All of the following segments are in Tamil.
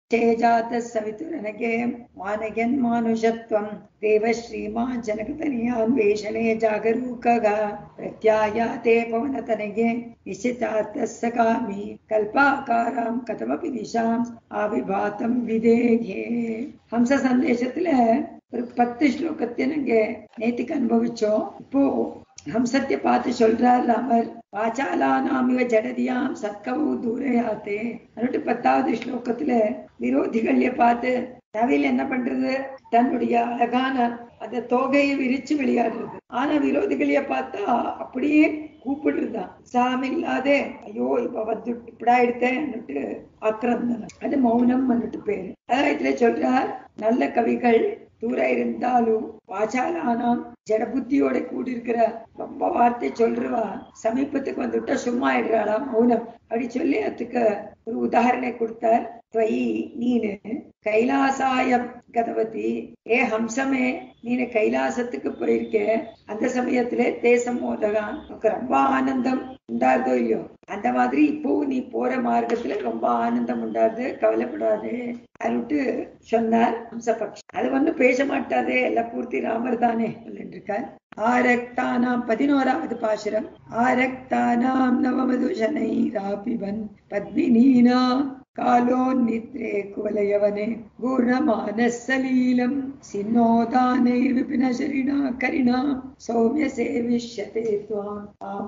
சேஜாத சவிதுரனகே மானகன் மானுஷத்வம் தேவ ஸ்ரீமான் ஜனகதனியான் வேஷனே ஜாகரூகக பிரத்யாயாதே பவனதனகே நிசிதார்த்த சகாமி கல்பாகாராம் கதமபி திசாம் ஆவிபாத்தம் விதேகே ஹம்ச சந்தேசத்துல ஒரு பத்து ஸ்லோகத்தை நாங்க நேத்துக்கு அனுபவிச்சோம் இப்போ ஹம்சத்தை பார்த்து சொல்றார் ராமர் வாச்சாலானாமிவ ஜடதியாம் சத்கவு தூரையாத்தே அன்னுட்டு பத்தாவது ஸ்லோகத்துல விரோதிகளைய பார்த்து நவில என்ன பண்றது தன்னுடைய அழகான அந்த தொகையை விரிச்சு விளையாடுறது ஆனா விரோதிகளைய பார்த்தா அப்படியே கூப்பிடுறதுதான் சாமி இல்லாதே ஐயோ இப்ப வந்து இப்படா எடுத்தேன்னுட்டு ஆக்கிரந்தனம் அது மௌனம் வந்துட்டு பேரு அதான் இதுல சொல்றார் நல்ல கவிகள் தூர இருந்தாலும் வாச்சாலானாம் ஜடபுத்தியோட கூடியிருக்கிற ரொம்ப வார்த்தை சொல்றவா சமீபத்துக்கு வந்துட்டா சும்மா ஆயிடுறாளாம் மௌனம் அப்படி சொல்லி அதுக்கு ஒரு உதாரணை கொடுத்தார் துவயி நீனு கைலாசாயம் கதவதி ஏ ஹம்சமே நீனு கைலாசத்துக்கு போயிருக்க அந்த சமயத்துல தேசம் மோதகம் உனக்கு ரொம்ப ஆனந்தம் உண்டாதோ இல்லையோ அந்த மாதிரி இப்போ நீ போற மார்க்கத்துல ரொம்ப ஆனந்தம் உண்டாது கவலைப்படாது அதுட்டு சொன்னார் ஹம்சபக்ஷி அது வந்து பேச மாட்டாதே எல்லாம் பூர்த்தி ராமர் தானே சொல்லிட்டு இருக்கார் ஆரக்தானாம் பதினோராவது பாசுரம் ஆரக்தானாம் நவமதுஷனைராபிபன் பத்மினீனாம் कालोन्निद्रे कुवलयवने गूढमानः सलीलम् सिन्नोदानैर्विपिनशरिणा करिणा सौम्य सेविष्यते त्वाम्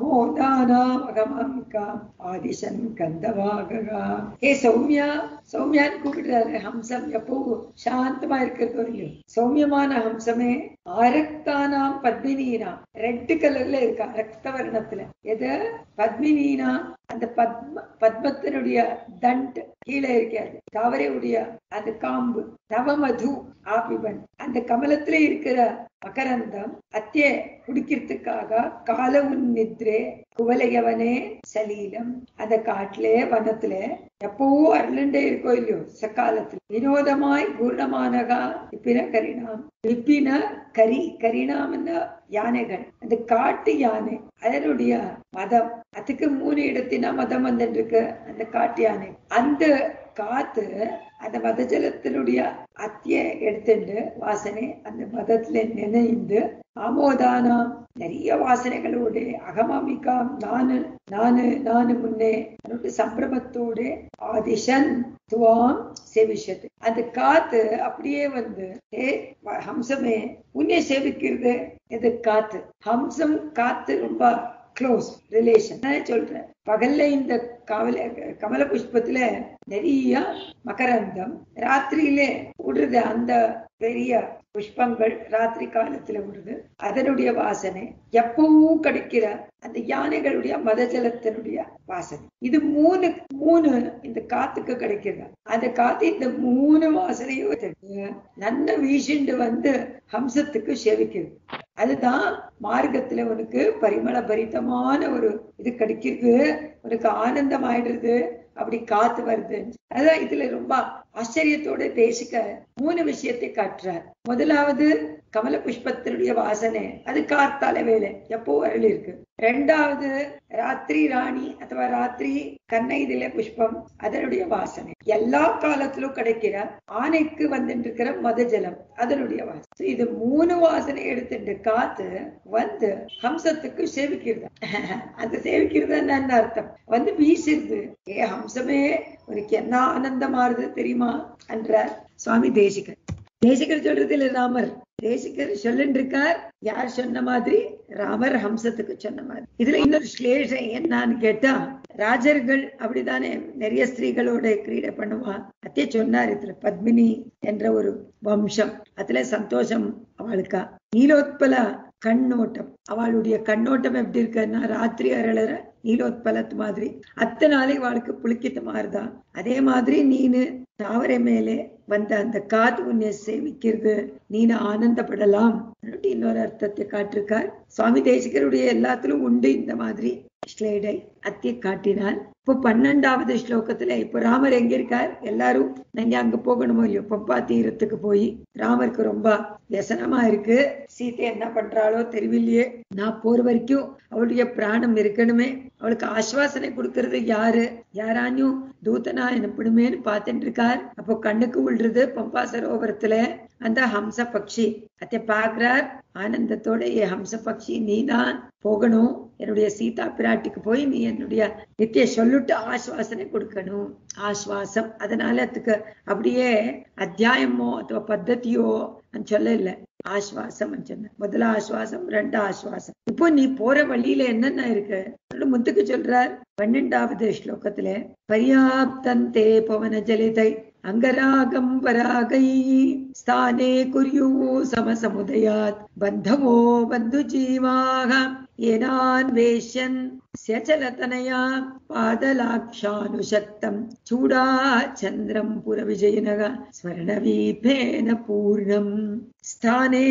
आमोदानामगमङ्काम् ஆதிசன் கந்தவாககா ஏ சௌமியா சௌமியான்னு கூப்பிடுறாரு ஹம்சம் எப்போ சாந்தமா இருக்கிறதோ இல்லையோ சௌமியமான ஹம்சமே ஆரக்தானாம் பத்மினீனா ரெட் கலர்ல இருக்கா ரக்த வர்ணத்துல எது பத்மினீனா அந்த பத்ம பத்மத்தினுடைய தண்ட் கீழே இருக்காது தாவரையுடைய அந்த காம்பு நவமது ஆபிபன் அந்த கமலத்துல இருக்கிற மகரந்தம் அத்திய குடிக்கிறதுக்காக கால உன் நித்ரே குவலையவனே சலீலம் அந்த காட்டிலே வனத்துல எப்பவும் அருளண்டே இருக்கோ இல்லையோ சக்காலத்துல வினோதமாய் பூர்ணமானகா விப்பின கரிணாம் விப்பின கரி கரிணாம்னா யானைகள் அந்த காட்டு யானை அதனுடைய மதம் அதுக்கு மூணு இடத்தினா மதம் வந்துட்டு இருக்கு அந்த காட்டு யானை அந்த காத்து அந்த மத ஜலத்தினுடைய அத்திய எடுத்துட்டு வாசனை அந்த மதத்துல நினைந்து ஆமோதானாம் நிறைய வாசனைகளோடு அகமாமிகாம் நானு நானு நானு முன்னே சம்பிரமத்தோடு ஆதிஷன் துவாம் சேவிஷது அந்த காத்து அப்படியே வந்து ஏ ஹம்சமே உன்னை சேவிக்கிறது இது காத்து ஹம்சம் காத்து ரொம்ப க்ளோஸ் ரிலேஷன் சொல்றேன் பகல்ல இந்த கவல கமல புஷ்பத்துல நிறைய மகரந்தம் ராத்திரியிலே விடுறது அந்த பெரிய புஷ்பங்கள் ராத்திரி காலத்துல விடுது அதனுடைய வாசனை எப்பவும் கிடைக்கிற அந்த யானைகளுடைய மதஜலத்தினுடைய வாசனை இது மூணு மூணு இந்த காத்துக்கு கிடைக்கிறது அந்த காத்து இந்த மூணு வாசனையும் நல்ல வீசிண்டு வந்து ஹம்சத்துக்கு செவிக்குது அதுதான் மார்க்கத்துல உனக்கு பரிமள பரிதமான ஒரு இது கிடைக்கிறது உனக்கு ஆனந்தம் ஆயிடுறது அப்படி காத்து வருது அதான் இதுல ரொம்ப ஆச்சரியத்தோட தேசிக்க மூணு விஷயத்தை காட்டுறார் முதலாவது கமல புஷ்பத்தினுடைய வாசனை அது கார்த்தால வேலை எப்போ அருள் இருக்கு ரெண்டாவது ராத்திரி ராணி அथवा ராத்திரி கண்ணைதில புஷ்பம் அதனுடைய வாசனை எல்லா காலத்திலும் கிடைக்கிற ஆணைக்கு வந்துட்டு இருக்கிற மத ஜலம் அதனுடைய வாசனை இது மூணு வாசனை எடுத்துட்டு காத்து வந்து ஹம்சத்துக்கு சேவிக்கிறது அந்த சேவிக்கிறது என்ன அர்த்தம் வந்து வீசிருது ஏ ஹம்சமே உனக்கு என்ன ஆனந்தமாறுது தெரியுமா என்றார் சுவாமி தேசிகர் தேசிகர் சொல்றது இல்ல ராமர் தேசிகர் சொல்லிட்டு இருக்கார் யார் சொன்ன மாதிரி ராமர் ஹம்சத்துக்கு சொன்ன மாதிரி இதுல இன்னொரு ஸ்லேஷம் என்னன்னு கேட்டா ராஜர்கள் அப்படித்தானே நிறைய ஸ்திரீகளோட கிரீடை பண்ணுவா அத்தே சொன்னார் இதுல பத்மினி என்ற ஒரு வம்சம் அதுல சந்தோஷம் அவளுக்கா நீலோத்பல கண்ணோட்டம் அவளுடைய கண்ணோட்டம் எப்படி இருக்குன்னா ராத்திரி அரளற நீலோத்பலத்து மாதிரி அத்தனை நாளைக்கு அவளுக்கு புளிக்கித்த மாதிரிதான் அதே மாதிரி நீனு தாவரை மேலே வந்த அந்த காத்து உன்னை சேவிக்கிறது நீனு ஆனந்தப்படலாம் இன்னொரு அர்த்தத்தை காட்டிருக்கார் சுவாமி தேசிகருடைய எல்லாத்திலும் உண்டு இந்த மாதிரி ஸ்லேடை அத்திய காட்டினார் இப்போ பன்னெண்டாவது ஸ்லோகத்துல இப்போ ராமர் எங்க இருக்கார் எல்லாரும் நீங்க அங்க போகணுமோ இல்லையோ பம்பா தீரத்துக்கு போய் ராமருக்கு ரொம்ப வியசனமா இருக்கு சீதை என்ன பண்றாளோ தெரியலையே நான் போற வரைக்கும் அவளுடைய பிராணம் இருக்கணுமே அவளுக்கு ஆஸ்வாசனை கொடுக்கறது யாரு யாரானும் தூதனா எனப்படுமேன்னு பார்த்துட்டு இருக்கார் அப்போ கண்ணுக்கு விழுறது பம்பா சரோவரத்துல அந்த ஹம்ச பக்ஷி அத்தை பாக்குறார் ஆனந்தத்தோட ஏ ஹம்ச பக்ஷி நீ தான் போகணும் என்னுடைய சீதா பிராட்டிக்கு போய் நீ என்னுடைய நித்திய சொல்லிட்டு ஆஸ்வாசனை கொடுக்கணும் ஆஸ்வாசம் அதனால அதுக்கு அப்படியே அத்தியாயமோ ಅಥವಾ பத்ததியோ சொல்ல இல்லை ஆஸ்வாசம் சொன்ன முதல்ல ஆஸ்வாசம் ரெண்டு ஆஸ்வாசம் இப்போ நீ போற வழியில என்னென்ன இருக்கு முத்துக்கு சொல்றார் பன்னெண்டாவது ஸ்லோகத்துல பர்யாப்தந்தே பவன ஜலிதை அங்கராகம் பராகை ஸ்தானே குரியு சமசமுதயாத் பந்தமோ பந்து ஜீவாக ஏனான்வேஷ்யன் ஸ்யச்சலதனயா பாதலாக்ஷானுசக்தம் சூடா சந்திரம் புரவிஜயனக ஸ்வர்ணவீபேன பூர்ணம் ஸ்தானே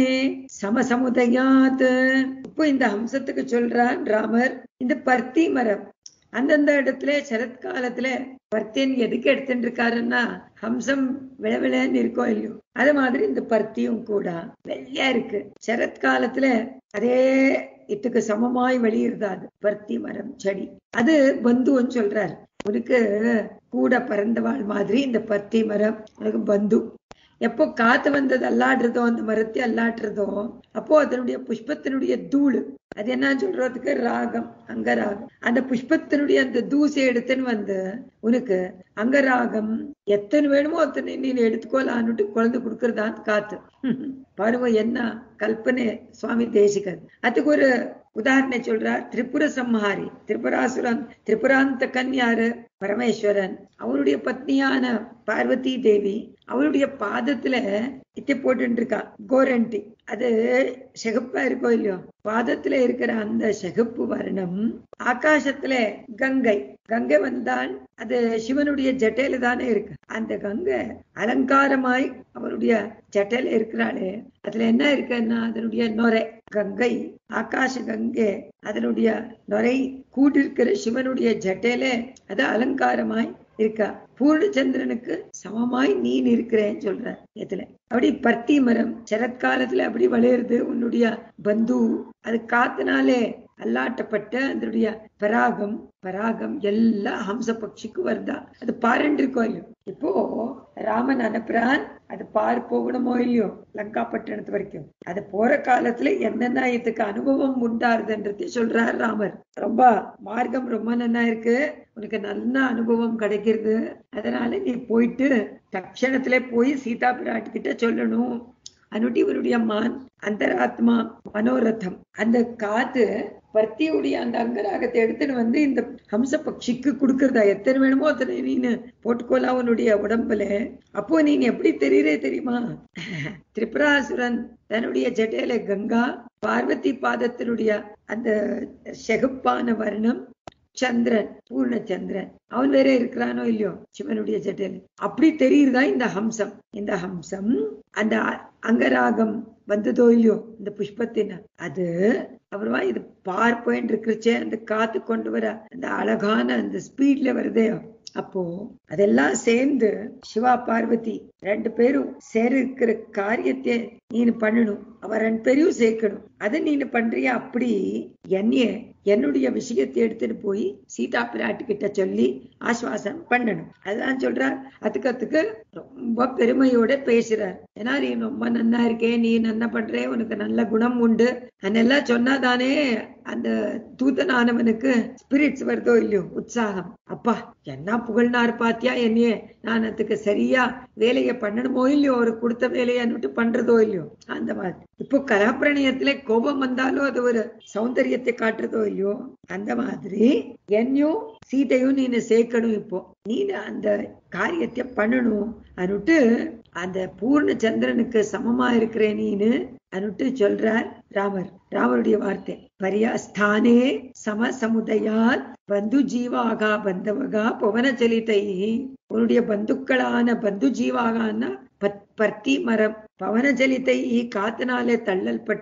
சமசமுதயாத் இப்போ இந்த ஹம்சத்துக்கு சொல்றான் ராமர் இந்த பர்த்தி மரம் அந்தந்த இடத்துல சரத்காலத்துல பர்த்தியன் எதுக்கு எடுத்துட்டு இருக்காருன்னா ஹம்சம் விளவிளன்னு இருக்கோ இல்லையோ அது மாதிரி இந்த பர்த்தியும் கூட வெள்ளையா இருக்கு சரத்காலத்துல அதே இதுக்கு சமமாய் வெளியிருந்தாது பருத்தி மரம் செடி அது பந்துன்னு சொல்றாரு உனக்கு கூட பறந்தவாள் மாதிரி இந்த பருத்தி மரம் உனக்கு பந்து எப்போ காத்து வந்தது அல்லாடுறதோ அந்த மரத்தை அல்லாட்டுறதோ அப்போ அதனுடைய புஷ்பத்தினுடைய தூள் அது என்ன சொல்றதுக்கு ராகம் அங்கராகம் அந்த புஷ்பத்தினுடைய அந்த தூசை எடுத்துன்னு வந்து உனக்கு அங்கராகம் எத்தனை வேணுமோ அத்தனை நீ எடுத்துக்கோலான்னுட்டு குழந்தை கொடுக்கறதான் காத்து பாருங்க என்ன கல்பனை சுவாமி தேசிகன் அதுக்கு ஒரு உதாரணம் சொல்றார் திரிபுர சம்ஹாரி திரிபுராசுரன் திரிபுராந்த கன்யாரு பரமேஸ்வரன் அவருடைய பத்னியான பார்வதி தேவி அவருடைய பாதத்துல இத்தி போட்டு இருக்கா கோரண்டி அது செகப்பா இருக்கோ இல்லையோ பாதத்துல இருக்கிற அந்த செகப்பு வர்ணம் ஆகாசத்துல கங்கை கங்கை வந்தால் அது சிவனுடைய ஜட்டையில தானே இருக்கு அந்த கங்கை அலங்காரமாய் அவருடைய ஜட்டையில இருக்கிறாளே அதுல என்ன இருக்குன்னா அதனுடைய நொரை கங்கை ஆகாச கங்கை அதனுடைய நொரை கூட்டிருக்கிற சிவனுடைய ஜட்டையில அது அலங்காரமாய் இருக்கா பூர்ணச்சந்திரனுக்கு சமமாய் நீ இருக்கிறேன்னு சொல்ற இதுல அப்படி பர்த்தி மரம் சரத்காலத்துல அப்படி வளையுறது உன்னுடைய பந்து அது காத்துனாலே அல்லாட்டப்பட்ட அதனுடைய பராகம் பராகம் எல்லாம் ஹம்ச பட்சிக்கு வருதா அது பாருண்டு இருக்கோ இல்லையோ இப்போ ராமன் அனுப்புறான் அது பார் போகணுமோ இல்லையோ லங்கா பட்டணத்து வரைக்கும் அது போற காலத்துல என்னென்ன இதுக்கு அனுபவம் உண்டாருதுன்றதை சொல்றார் ராமர் ரொம்ப மார்க்கம் ரொம்ப நல்லா இருக்கு உனக்கு நல்ல அனுபவம் கிடைக்கிறது அதனால நீ போயிட்டு தட்சணத்துல போய் சீதா பிராட்டி கிட்ட சொல்லணும் அனுட்டி இவருடைய மான் அந்தராத்மா மனோரதம் அந்த காத்து பர்த்தியுடைய அந்த அங்கராகத்தை எடுத்துட்டு வந்து இந்த ஹம்ச பட்சிக்கு கொடுக்கறதா எத்தனை வேணுமோ அத்தனை நீனு போட்டுக்கோலாம் உன்னுடைய உடம்புல அப்போ நீ எப்படி தெரியறே தெரியுமா திரிபுராசுரன் தன்னுடைய ஜட்டையில கங்கா பார்வதி பாதத்தினுடைய அந்த செகுப்பான வர்ணம் சந்திரன் பூர்ண சந்திரன் அவன் வேற இருக்கிறானோ இல்லையோ சிவனுடைய ஜட்டையில அப்படி தெரியுதா இந்த ஹம்சம் இந்த ஹம்சம் அந்த அங்கராகம் வந்ததோ இல்லையோ இந்த புஷ்பத்தின அது அப்புறமா இது பார் பாயிண்ட் இருக்குச்சே அந்த காத்து கொண்டு வர அந்த அழகான அந்த ஸ்பீட்ல வருதே அப்போ அதெல்லாம் சேர்ந்து சிவா பார்வதி ரெண்டு பேரும் சேர்க்கிற காரியத்தை நீனு பண்ணணும் அவ ரெண்டு பேரையும் சேர்க்கணும் அதை நீனு பண்றியா அப்படி என்னைய என்னுடைய விஷயத்தை எடுத்துட்டு போய் சீதா பிராட்டி கிட்ட சொல்லி ஆஸ்வாசம் பண்ணணும் அதுதான் சொல்றார் அதுக்கு அதுக்கு ரொம்ப பெருமையோட பேசுறார் ஏன்னா நீ ரொம்ப நன்னா இருக்கே நீ நன்னா பண்றே உனக்கு நல்ல குணம் உண்டு அதெல்லாம் சொன்னாதானே அந்த தூதனானவனுக்கு ஸ்பிரிட்ஸ் வருதோ இல்லையோ உற்சாகம் அப்பா என்ன புகழ்னார் பாத்தியா என்னைய நான் அதுக்கு சரியா வேலையை பண்ணணுமோ இல்லையோ ஒரு கொடுத்த வேலையான்னுட்டு பண்றதோ இல்லையோ அந்த மாதிரி இப்போ கலாப்பிரணயத்துல கோபம் வந்தாலும் அது ஒரு சௌந்தரியத்தை காட்டுறதோ இல்லையோ அந்த மாதிரி என்னையும் சீதையும் நீனு சேர்க்கணும் இப்போ நீ அந்த காரியத்தை பண்ணணும் அனுட்டு அந்த பூர்ண சந்திரனுக்கு சமமா இருக்கிற நீனு அனுட்டு சொல்றார் ராமர் ராமருடைய வார்த்தை பரியாஸ்தானே சம சமுதயாத் பந்து ஜீவாகா பந்தவகா புவன சலிதை உன்னுடைய பந்துக்களான பந்து ஜீவாகான்னா பர்த்தி மரம் பவன ஜலித்தை காத்தினாலே தள்ளல்பட்ட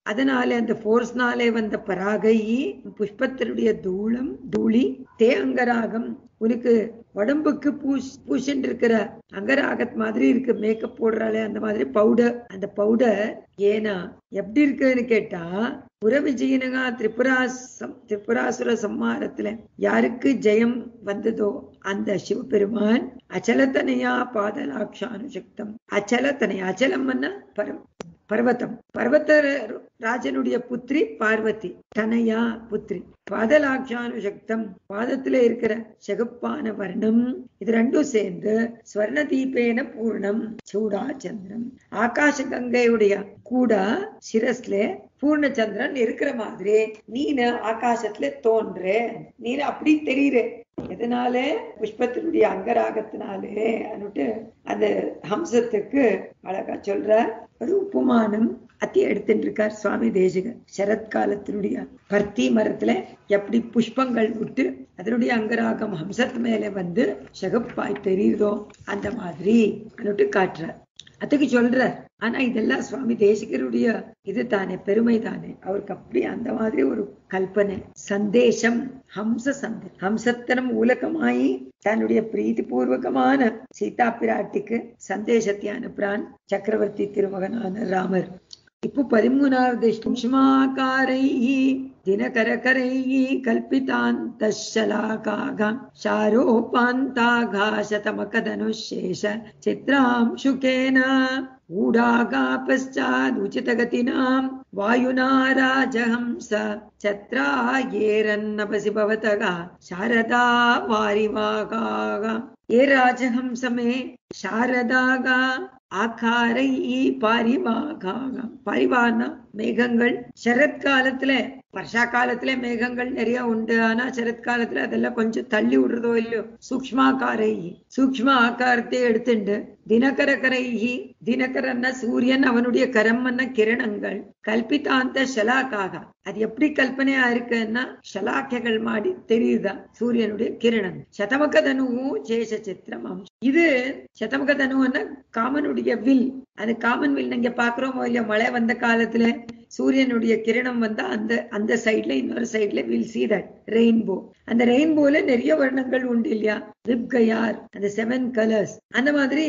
அதனாலே அந்த போர்ஸ்னாலே வந்த பராகை புஷ்பத்தினுடைய தூளம் தூளி தே அங்கராகம் உனக்கு உடம்புக்கு பூஸ் பூசின்னு இருக்கிற அங்கராகத் மாதிரி இருக்கு மேக்கப் போடுறாளே அந்த மாதிரி பவுடர் அந்த பவுடர் ஏனா எப்படி இருக்குன்னு கேட்டா புற விஜயனகா திரிபுரா திரிபுராசுர சம்மாரத்துல யாருக்கு ஜெயம் வந்ததோ அந்த சிவபெருமான் அச்சலத்தனையா பாதலாட்சானுசக்தம் அச்சலத்தனையா அச்சலம் பரம் பர்வதம் பர்வத ராஜனுடைய புத்திரி பார்வதி தனையா புத்திரி பாதலாட்சானுசக்தம் பாதத்துல இருக்கிற சிகப்பான வர்ணம் இது ரெண்டும் சேர்ந்து ஸ்வர்ண தீபேன பூர்ணம் சூடா சந்திரம் ஆகாச கங்கையுடைய கூட சிரஸ்ல பூர்ணச்சந்திரன் இருக்கிற மாதிரி நீனு ஆகாசத்துல தோன்ற நீனு அப்படி தெரியுற எதனால புஷ்பத்தினுடைய அங்கராகத்தினாலே அன்னுட்டு அந்த ஹம்சத்துக்கு அழகா சொல்ற ஒரு உப்புமானம் அத்தி எடுத்துட்டு இருக்கார் சுவாமி தேசிகர் சரத்காலத்தினுடைய பர்த்தி மரத்துல எப்படி புஷ்பங்கள் விட்டு அதனுடைய அங்கராகம் ஹம்சத்து மேல வந்து சகப்பாய் தெரியுதோ அந்த மாதிரி அன்னுட்டு காட்டுறார் அதுக்கு சொல்றார் ஆனா இதெல்லாம் சுவாமி தேசிகருடைய இது தானே பெருமை தானே அவருக்கு அப்படி அந்த மாதிரி ஒரு கல்பனை சந்தேசம் ஹம்ச சந்தை ஹம்சத்தனம் மூலகமாயி தன்னுடைய பிரீதி பூர்வகமான சீதா பிராட்டிக்கு சந்தேசத்தை அனுப்புறான் சக்கரவர்த்தி திருமகனான ராமர் இப்போ பதிமூணாவது சுஷ்மாக்காரை தினகரகரை கல்பிதாந்தலாகாக शारोपान्ताघाशतमकधनुशेष चित्रांशुकेन ऊडागा पश्चादुचितगतिनां वायुना राजहंस छत्रायेरन्नपसि भवतः शारदा वारिवागाग ये राजहंस मे शारदागा ஆக்காரை பாரிவாகாக பாரிவானா மேகங்கள் சரத்காலத்துல வருஷா காலத்துல மேகங்கள் நிறைய உண்டு ஆனா சரத்காலத்துல அதெல்லாம் கொஞ்சம் தள்ளி விடுறதோ இல்லையோ சூக்மாக்காரை சூக்ம ஆக்காரத்தை எடுத்துண்டு தினகர கரைஹி தினகரன்னா சூரியன் அவனுடைய கரம்மன்ன கிரணங்கள் கல்பித்தாந்த ஷலாக்காக அது எப்படி கல்பனையா இருக்குன்னா ஷலாக்கைகள் மாடி தெரியுதா சூரியனுடைய கிரணம் சதமக தனுவும் சேஷ சித்திரம் அம்சம் இது சதமக தனுன்னா காமனுடைய வில் அது காமன் வில் நீங்க பாக்குறோமோ இல்லையோ மழை வந்த காலத்துல சூரியனுடைய கிரணம் வந்தா அந்த அந்த சைட்ல இன்னொரு சைட்ல வில் சி தட் ரெயின்போ அந்த ரெயின்போல நிறைய வர்ணங்கள் உண்டு இல்லையா விப்கயார் அந்த செவன் கலர்ஸ் அந்த மாதிரி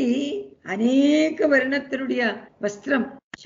அநேக வர்ணத்தினுடைய வஸ்திரம்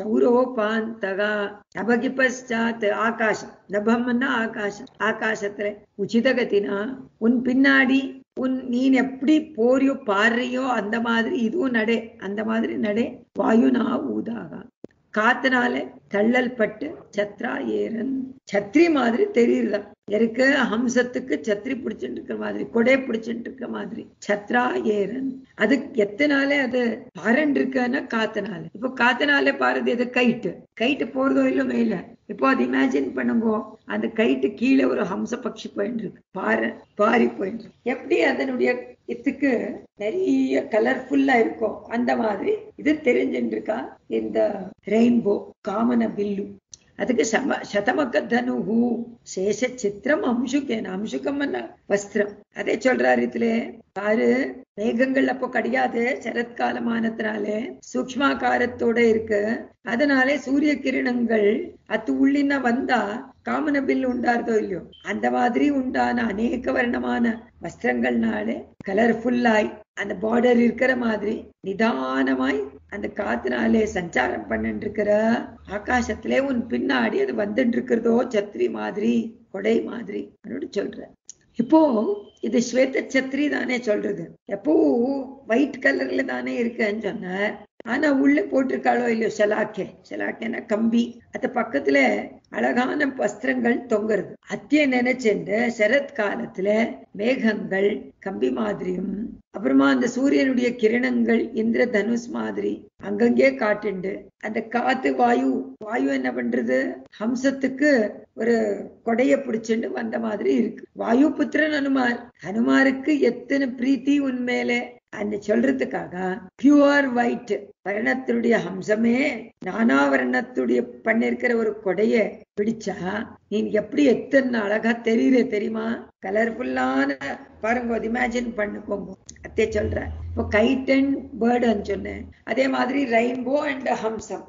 சௌரோபாந்தகா நபகி பశ్చాத் ஆகாசம் நபம்னா ஆகாசம் ஆகாசத்துல உச்சிதகத்தினா உன் பின்னாடி உன் நீ எப்படி போறியோ பாடுறியோ அந்த மாதிரி இதுவும் நடே அந்த மாதிரி நடே வாயுனா ஊதாக காத்துனால தள்ளல் பட்டு சத்ரா ஏரன் சத்ரி மாதிரி தெரியுதா எனக்கு ஹம்சத்துக்கு சத்ரி பிடிச்சிட்டு இருக்கிற மாதிரி கொடை பிடிச்சிட்டு இருக்க மாதிரி சத்ரா ஏரன் அது எத்தனாலே அது பாரன் இருக்குன்னா காத்தனால இப்போ காத்தனாலே பாருது எது கைட்டு கைட்டு போறதோ இல்ல மேல இப்போ அது இமேஜின் பண்ணுங்க அந்த கைட்டு கீழே ஒரு ஹம்ச பட்சி போயிட்டு இருக்கு பாரு பாரி போயிட்டு இருக்கு எப்படி அதனுடைய இதுக்கு நிறைய கலர்ஃபுல்லா இருக்கும் அந்த மாதிரி இது தெரிஞ்சுட்டு இருக்கா இந்த ரெயின்போ காமன பில்லு அதுக்கு சம சதமக்க தனுகு சேஷ சித்திரம் அம்சுக்கேன அம்சுக்கம்னா வஸ்திரம் அதே சொல்றாரு இதுல பாரு மேகங்கள் அப்போ கிடையாது சரத்காலமானதுனாலே சூக்மாகாரத்தோட இருக்கு அதனாலே சூரிய கிரணங்கள் அத்து உள்ளின வந்தா காமன பில் உண்டாருதோ இல்லையோ அந்த மாதிரி உண்டான அநேக வர்ணமான வஸ்திரங்கள்னாலே கலர்ஃபுல்லாய் அந்த பார்டர் இருக்கிற மாதிரி நிதானமாய் அந்த காத்துனாலே சஞ்சாரம் பண்ணிட்டு இருக்கிற ஆகாசத்திலே உன் பின்னாடி அது வந்துட்டு இருக்கிறதோ சத்ரி மாதிரி கொடை மாதிரி சொல்ற இப்போ இது ஸ்வேத சத்ரி தானே சொல்றது எப்போ ஒயிட் கலர்ல தானே இருக்குன்னு சொன்னார் ஆனா உள்ள போட்டிருக்காளோ இல்லையோ ஷலாக்கே ஷலாக்கேனா கம்பி அது பக்கத்துல அழகான வஸ்திரங்கள் தொங்குறது அத்திய நினைச்சுண்டு சரத் காலத்துல மேகங்கள் கம்பி மாதிரியும் அப்புறமா அந்த சூரியனுடைய கிரணங்கள் இந்திர தனுஷ் மாதிரி அங்கங்கே காட்டுண்டு அந்த காத்து வாயு வாயு என்ன பண்றது ஹம்சத்துக்கு ஒரு கொடைய பிடிச்சுண்டு வந்த மாதிரி இருக்கு வாயு புத்திரன் ஹனுமார் ஹனுமாருக்கு எத்தனை பிரீத்தி உண்மையிலே அந்த சொல்றதுக்காக பியூர் ஒயிட் வர்ணத்தினுடைய ஹம்சமே நானா வர்ணத்துடைய பண்ணிருக்கிற ஒரு கொடைய பிடிச்சா நீ எப்படி எத்தனை அழகா தெரியுற தெரியுமா கலர்ஃபுல்லான பாருங்க இமேஜின் பண்ணுக்கோங்க அத்தே சொல்ற இப்போ கைட் அண்ட் பேர்டுன்னு சொன்னேன் அதே மாதிரி ரெயின்போ அண்ட் ஹம்சம்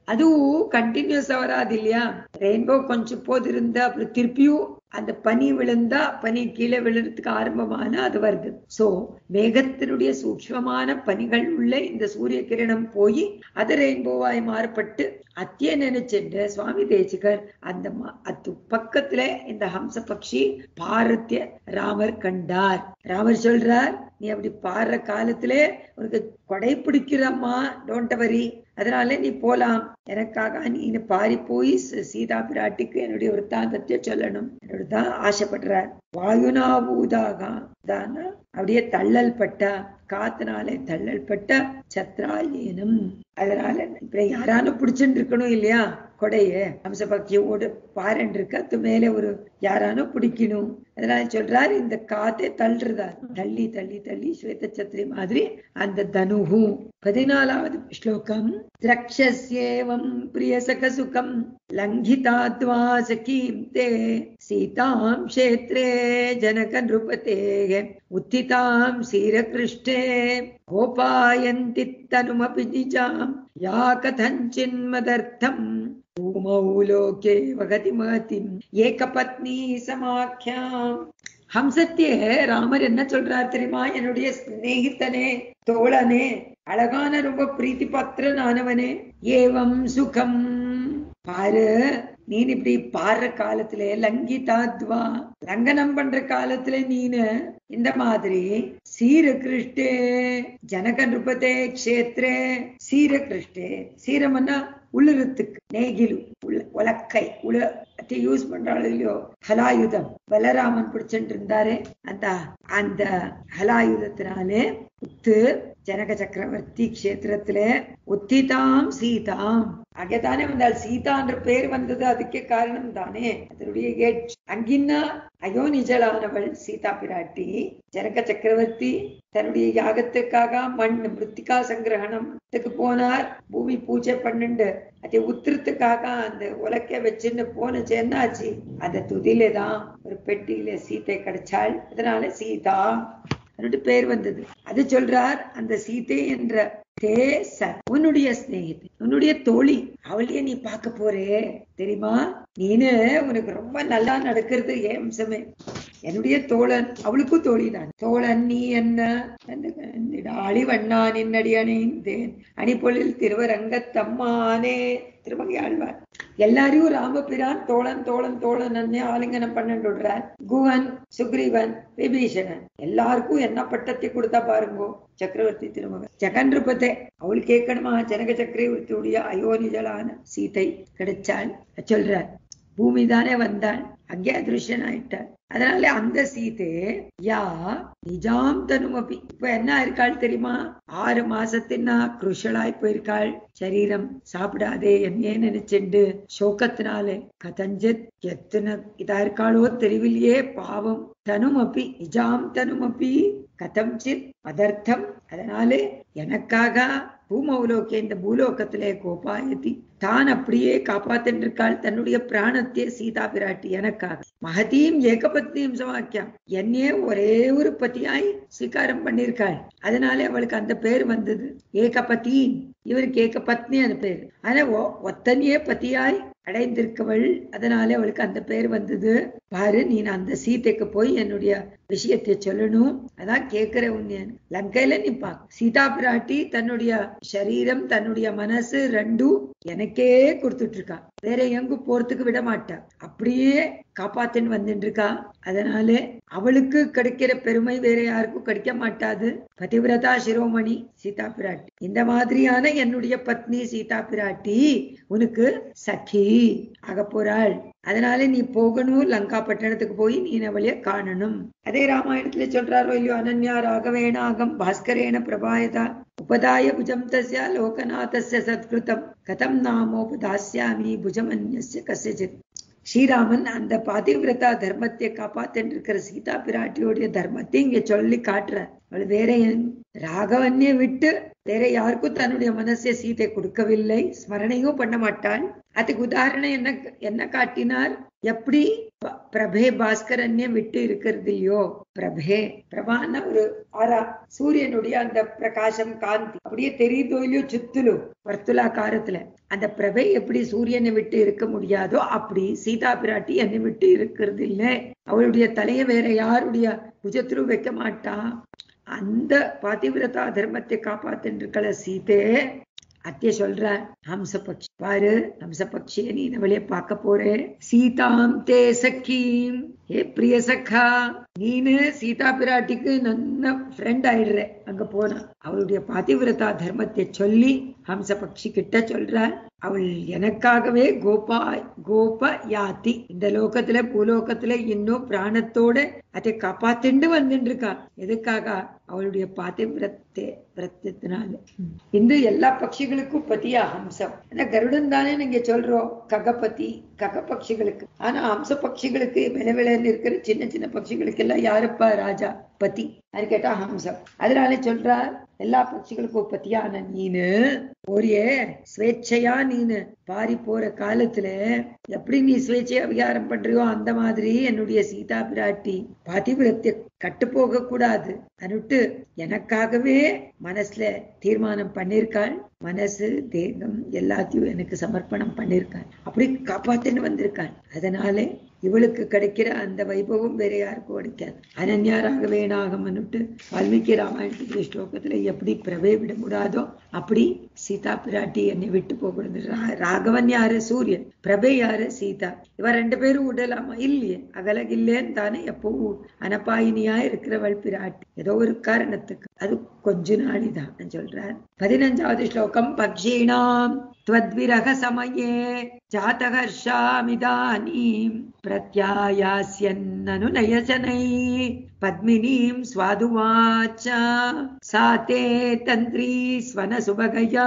அதுவும் கண்டினியூஸா வராது இல்லையா ரெயின்போ கொஞ்சம் போது இருந்தா அப்புறம் திருப்பியும் அந்த பனி விழுந்தா பனி கீழே விழுறதுக்கு ஆரம்பமான அது வருது சோ மேகத்தினுடைய சூக்ஷ்மமான பனிகள் உள்ள இந்த சூரிய கிரணம் போய் அது ரெயின்போவாய் மாறுபட்டு அத்திய நினைச்சுட்டு சுவாமி தேசிகர் அந்த ம- அத்து பக்கத்துல இந்த ஹம்ச பக்ஷி பாரத்திய ராமர் கண்டார் ராமர் சொல்றார் நீ அப்படி பாடுற காலத்துல உனக்கு கொடை பிடிக்கிறம்மா டோன்ட் வரி அதனால நீ போலாம் எனக்காக நீ இனி பாரி போய் ச- சீதா பிராட்டிக்கு என்னுடைய விற்த்தாந்தத்தை சொல்லணும் என்னோட தான் ஆசைப்படுறார் வாயுனாவூதாக தான அப்படியே தள்ளல் பட்டா காத்துனாலே தள்ளல் பட்ட சத்ராயேனும் அதனால இப்ப யாரானு பிடிச்சுட்டு இருக்கணும் இல்லையா கொடைய ஹம்சபக்தியோடு பாரன் இருக்கு அது மேல ஒரு யாரானோ பிடிக்கணும் அதனால சொல்றாரு இந்த காத்தை தள்ளுறதா தள்ளி தள்ளி தள்ளி ஸ்வேத சத்திரி மாதிரி அந்த தனுகு பதினாலாவது ஸ்லோகம் திரக்ஷஸ்யேவம் பிரியசக சுகம் லங்கிதாத்வா சகீம் தே சீதாம் க்ஷேத்ரே ஜனக நிருபதேः உத்திதாம் சீரகிருஷ்டே கோபாயந்தி தனுமபி நிஜாம் யா கதஞ்சின்மதர்த்தம் பூமௌ லோகே வகதி மகதிம் ஏகபத்னி சமாக்கியாம் ஹம்சத்திய ராமர் என்ன சொல்றார் தெரியுமா என்னுடைய சிநேகித்தனே தோழனே அழகான ரொம்ப பிரீத்தி பத்திரனானவனே ஏவம் சுகம் பாரு நீ இப்படி பாடுற காலத்துல லங்கிதாத்வா லங்கனம் பண்ற காலத்துல நீனு இந்த மாதிரி சீரகிருஷ்டே ஜனக நிருபதே க்ஷேத்ரே சீரகிருஷ்டே சீரம்னா உளுறத்துக்கு நேகிலு உள்ள உலக்கை உல யூஸ் பண்றாளோ இல்லையோ ஹலாயுதம் பலராமன் பிடிச்சிட்டு இருந்தாரு அந்த அந்த ஹலாயுதத்தினாலே உத்து ஜனக சக்கரவர்த்தி க்ஷேத்திரத்துல உத்திதாம் சீதாம் அங்கேதானே வந்தால் சீதான்ற பேர் வந்தது அதுக்கே காரணம் தானே அதனுடைய ஏட் அங்கின்னா அயோனிஜலானவள் சீதா பிராட்டி ஜனக சக்கரவர்த்தி தன்னுடைய யாகத்துக்காக மண் மிருத்திகா சங்கிரகணத்துக்கு போனார் பூமி பூஜை பண்ணிண்டு அதை உத்திரத்துக்காக அந்த உலக்க வச்சுன்னு போனச்சு என்னாச்சு அந்த துதியில தான் ஒரு பெட்டியில சீத்தை கிடைச்சாள் அதனால சீதா அவனுடைய பேர் வந்தது அது சொல்றார் அந்த சீதை என்ற தே ச உன்னுடைய சிநேகிதி உன்னுடைய தோழி அவளையே நீ பார்க்க போறே தெரியுமா நீனு உனக்கு ரொம்ப நல்லா நடக்கிறது ஏன் அம்சமே என்னுடைய தோழன் அவளுக்கும் தோழிதான் தோழன் நீ என்ன அழிவண்ணா நின்னடி அணிந்தேன் அணிப்பொழில் திருவரங்கத்தம்மானே திருமகை ஆழ்வார் எல்லாரையும் ராமபிரான் தோழன் தோழன் தோழன் அண்ணே ஆலிங்கனம் பண்ணிடுறார் குவன் சுக்ரீவன் விபீஷணன் எல்லாருக்கும் என்ன பட்டத்தை கொடுத்தா பாருங்கோ சக்கரவர்த்தி திருமகன் ஜெகன்ருபத்தை அவள் கேட்கணுமா ஜனக சக்கரவர்த்தியுடைய அயோனிஜலான சீதை கிடைச்சாள் சொல்றார் பூமி தானே வந்தாள் அங்கே அதிருஷ்யன் ஆயிட்டாள் அதனால அந்த சீதை யா நிஜாம் தனுமபி இப்ப என்ன இருக்காள் தெரியுமா ஆறு மாசத்தின்னா குருஷலாய் போயிருக்காள் சரீரம் சாப்பிடாதே என்னையே நினைச்சுண்டு சோகத்தினாலே கதஞ்சித் எத்தனை இதா இருக்காளோ தெரியவில்லையே பாவம் தனுமப்பி நிஜாம் தனுமப்பி கதம்சித் பதர்த்தம் அதனாலே எனக்காக பூமௌலோகே இந்த பூலோகத்திலே கோபாயதி தான் அப்படியே காப்பாத்தின்னு இருக்காள் தன்னுடைய பிராணத்தை சீதா பிராட்டி எனக்காக மகதியும் ஏகபத்னியும் சமாக்கியம் என்னையே ஒரே ஒரு பத்தியாய் ஸ்வீகாரம் பண்ணியிருக்காள் அதனாலே அவளுக்கு அந்த பேர் வந்தது ஏகபதி இவருக்கு ஏக பத்னி அந்த பேர் ஆனா ஒ- ஒத்தனையே பத்தியாய் அடைந்திருக்கவள் அதனாலே அவளுக்கு அந்த பேர் வந்தது பாரு நீ அந்த சீதைக்கு போய் என்னுடைய விஷயத்தை சொல்லணும் அதான் கேக்குற உன்னை லங்கையில நிப்பா சீதா பிராட்டி தன்னுடைய சரீரம் தன்னுடைய மனசு ரெண்டும் எனக்கே கொடுத்துட்டு இருக்கா வேற எங்கும் போறதுக்கு விட மாட்டா அப்படியே காப்பாத்தின்னு வந்துட்டு இருக்கா அதனால அவளுக்கு கிடைக்கிற பெருமை வேற யாருக்கும் கிடைக்க மாட்டாது பதிவிரதா சிரோமணி சீதா பிராட்டி இந்த மாதிரியான என்னுடைய பத்னி சீதா பிராட்டி உனக்கு சഖി ஆக போறாள் அதனால நீ போகணும் லங்கா பட்டணத்துக்கு போய் நீ அவளைய காணணும் அதே ராமாயணத்துல சொல்றாரோ இல்லையோ அனன்யா ராகவேணாகம் பாஸ்கரேன பிரபாயதா உபதாய புஜம் தஸ்ய லோகநாதஸ்ய சத்கிருதம் கதம் நாமோபதாஸ்யாமி புஜமன்யஸ்ய கசிஜித் ஸ்ரீராமன் அந்த பதிவிரதா தர்மத்தை காப்பாத்தின்னு இருக்கிற சீதா பிராட்டியோடைய தர்மத்தை இங்க சொல்லி காட்டுறார் அவள் வேற என்- ராகவன்யை விட்டு வேற யாருக்கும் தன்னுடைய மனசை சீதை கொடுக்கவில்லை ஸ்மரணையும் பண்ண மாட்டாள் அதுக்கு உதாரணம் என்ன என்ன காட்டினார் எப்படி ப- பிரபே பாஸ்கரன்ய விட்டு இருக்கிறது இல்லையோ பிரபே பிரபான ஒரு ஆரா சூரியனுடைய அந்த பிரகாசம் காந்தி அப்படியே தெரியுதோ இல்லையோ சுத்துலு வர்த்துலாக்காரத்துல அந்த பிரபை எப்படி சூரியனை விட்டு இருக்க முடியாதோ அப்படி சீதா பிராட்டி என்னை விட்டு இருக்கிறது இல்ல அவளுடைய தலையை வேற யாருடைய புஜத்திலும் வைக்க மாட்டா அந்த பாதிவிரதா தர்மத்தை காப்பாத்தின்னு இருக்கல சீதே அத்திய சொல்ற ஹம்ச பக்ஷி பாரு ஹம்ச பக்ஷிய நீ நம்மளைய பார்க்க போறே சீதாம் தே சக்கீம் ஏ பிரிய சக்கா நீனு சீதா பிராட்டிக்கு நல்ல ஃப்ரெண்ட் ஆயிடுற அங்க போனா அவளுடைய பாதிவிரதா தர்மத்தை சொல்லி ஹம்ச பக்ஷி கிட்ட சொல்ற அவள் எனக்காகவே கோபா கோப யாத்தி இந்த லோகத்துல பூலோகத்துல இன்னும் பிராணத்தோட அதை காப்பாத்திண்டு வந்துட்டு இருக்கா எதுக்காக அவளுடைய பாதிவிரத்தை விரத்தினால இந்த எல்லா பட்சிகளுக்கும் பத்தியா ஹம்சம் ஆனா கருடன் தானே நீங்க சொல்றோம் ககபதி கக பட்சிகளுக்கு ஆனா ஹம்ச பட்சிகளுக்கு வில விலைன்னு இருக்கிற சின்ன சின்ன பட்சிகளுக்கு எல்லாம் யாருப்பா ராஜா பதி அது கேட்டா ஹம்சம் அதனால சொல்றார் எல்லா பட்சிகளுக்கும் பத்தியான நீனு ஒரே ஸ்வேச்சையா நீனு பாரி போற காலத்துல எப்படி நீ ஸ்வேச்சையா விகாரம் பண்றியோ அந்த மாதிரி என்னுடைய சீதா பிராட்டி பதிவிரத்தை கட்டு போக கூடாது அனுட்டு எனக்காகவே மனசுல தீர்மானம் பண்ணிருக்காள் மனசு தேகம் எல்லாத்தையும் எனக்கு சமர்ப்பணம் பண்ணிருக்காள் அப்படி காப்பாத்தின்னு வந்திருக்காள் அதனாலே இவளுக்கு கிடைக்கிற அந்த வைபவம் வேற யாருக்கும் கிடைக்காது அனன்யாராக வேணாகமன்னுட்டு வால்மீகி ராமாயணத்துக்கு ஸ்லோகத்துல எப்படி பிரவே விட கூடாதோ அப்படி சீதா பிராட்டி என்னை விட்டு போகக்கூடாது ரா- ராகவன் யாரு சூரியன் பிரபே யாரு சீதா இவ ரெண்டு பேரும் விடலாமா இல்லையே அகலகில்லேன்னு தானே எப்பவும் அனபாயினியா இருக்கிறவள் பிராட்டி ஏதோ ஒரு காரணத்துக்கு அது கொஞ்ச நாளிதான் சொல்றார் பதினஞ்சாவது ஸ்லோகம் பக்ஷீணாம் त्वद्विरह समये जातहर्षामिदानीम् प्रत्यायास्यन्ननुनयजनैः पद्मिनीम् स्वादुवाच सा ते तन्त्री स्वनसुभगया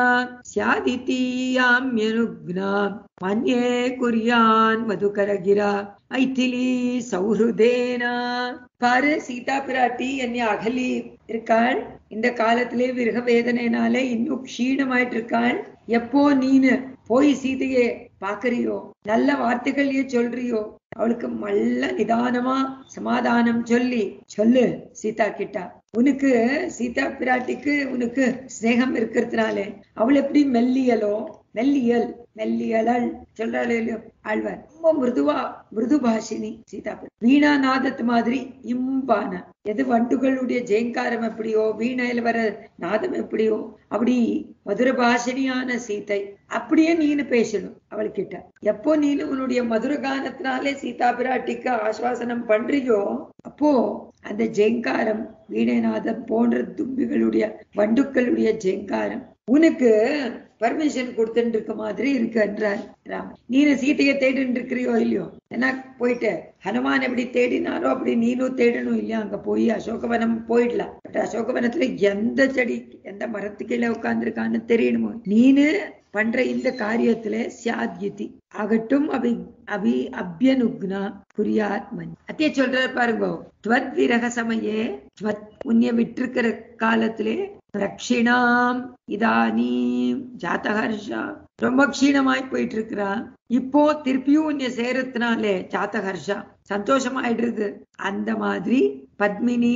स्यादितीयाम्यनुग्ना मन्ये कुर्यान् मधुकरगिरा மைथिலி சௌஹൃதேனா பாரு சீதா பிராட்டி என்னை அகலி இருக்காள் இந்த காலத்திலே விரக வேதனைனால இன்னும் க்ஷீணமாயிட்டு இருக்காள் எப்போ நீனு போய் சீதையே பாக்குறியோ நல்ல வார்த்தைகளையே சொல்றியோ அவளுக்கு நல்ல நிதானமா சமாதானம் சொல்லி சொல்லு சீதா கிட்டா உனக்கு சீதா பிராட்டிக்கு உனக்கு ஸ்நேகம் இருக்கிறதுனாலே அவள் எப்படி மெல்லியலோ மெல்லியல் மெல்லியலள் சொல்றாளே இல்லையோ ஆழ்வார் ரொம்ப மிருதுவா மிருது பாஷினி சீதா பிராட்டி. வீணா நாதத்து மாதிரி இம்பான எது வண்டுகளுடைய ஜெயங்காரம் எப்படியோ வீணையில வர நாதம் எப்படியோ அப்படி மதுர பாஷினியான சீதை அப்படியே நீனு பேசணும் அவள்கிட்ட எப்போ நீனு உன்னுடைய மதுர கானத்தினாலே சீதா பிராட்டிக்கு ஆஸ்வாசனம் பண்றியோ அப்போ அந்த ஜெயங்காரம் வீணைநாதம் போன்ற தும்பிகளுடைய வண்டுக்களுடைய ஜெயங்காரம் உனக்கு பர்மிஷன் கொடுத்துட்டு இருக்க மாதிரி இருக்கு என்றார் ராமன் நீனு சீதையை தேடிட்டு இருக்கிறியோ இல்லையோ என்ன போயிட்டு ஹனுமான் எப்படி தேடினாரோ அப்படி நீனும் தேடணும் இல்லையா அங்க போய் அசோகவனம் போயிடலாம் பட் அசோகவனத்துல எந்த செடி எந்த மரத்து கீழே உட்கார்ந்துருக்கான்னு தெரியணுமோ நீனு பண்ற இந்த காரியத்துல சியாத்யுதி ஆகட்டும் அபி அபி அபியனுக்னா குறியாத் மன் அத்திய சொல்ற பாருங்க துவத் விரக சமயே துவத் உன்னை விட்டிருக்கிற காலத்திலே பிரக்ஷிணாம் இதானீம் ஜாத்தகர்ஷா ரொம்ப க்ஷீணமாய் போயிட்டு இருக்கிறா இப்போ திருப்பியும் உன்னை சேரத்தினாலே ஜாத்தகர்ஷா சந்தோஷமாயிடுறது அந்த மாதிரி பத்மினி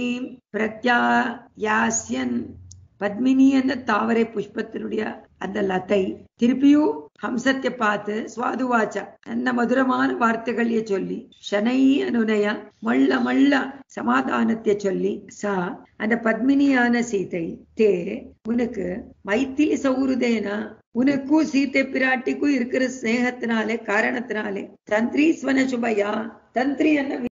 பிரத்யாயாஸ்யன் பத்மினி என்ற தாவரை புஷ்பத்தினுடைய அந்த லத்தை திருப்பியும் ஹம்சத்தை பார்த்து சுவாதுவாச்சா அந்த மதுரமான வார்த்தைகளையே சொல்லி ஷனை அனுநய மள்ள மள்ள சமாதானத்தை சொல்லி சா அந்த பத்மினியான சீதை தே உனக்கு மைத்திலி சௌருதேனா உனக்கும் சீத்தை பிராட்டிக்கும் இருக்கிற ஸ்நேகத்தினாலே காரணத்தினாலே தந்திரீஸ்வன சுபையா தந்திரி என்ன